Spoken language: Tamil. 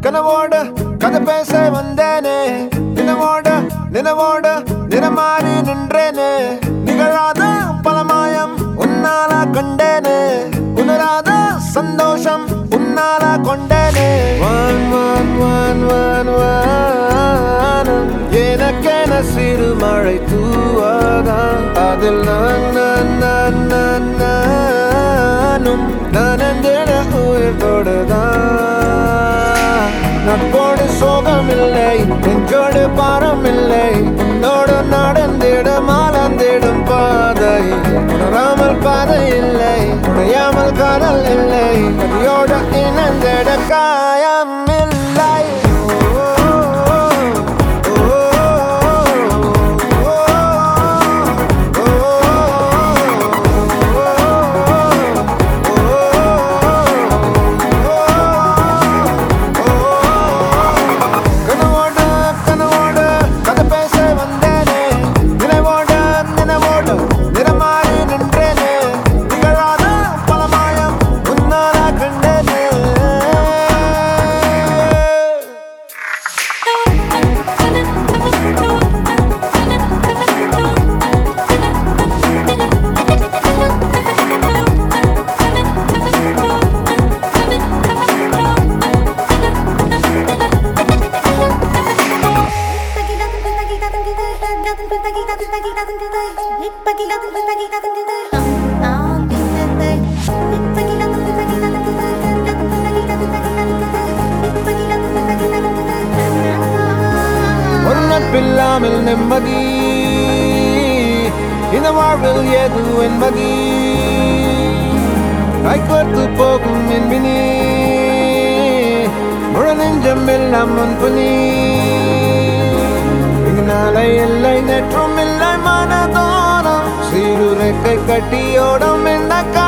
கனவோட கதை பேச வந்தேனே நினைவோட நினைவோட நிறமாறி நின்றேனே நிகழாத பலமாயம் உன்னால கண்டேனே உணராத சந்தோஷம் உன்னால கொண்டேனே வான் வான் வான் வான் வானம் எனக்கென சிறு மழை தூவாதா அதில் நான் நான் நான் நான் நானும் நனந்திட உயிர் தொடுதான் நட்போடு சோகமில்லை நெஞ்சோடு பாரமில்லை உன்னோடு நடந்திட மாலந்திடும் பாதை உணராமல் பாதை இல்லை உடையாமல் காதல் இல்லை நதியோடு இணைந்திட காயம் இல்லை கனவோடு கனவோடு கதை பேச வந்தேனே நினைவோடு நினைவோடு நிறமாறி நின்றேனே நிகழாத பலமாயம் உன்னால கண்டேனே ஒரு நட்பில்லாமல் நிம்மதி இந்த வாழ்வில் ஏது என்பதி கைகோர்த்து போகும் என்பினி முழு நெஞ்சம் எல்லாம் முன்புனி இங்கு நாளை இல்லை நேற்றும் இல்லை மனதோரம் சீருரைக்கை கட்டியோடும் இந்த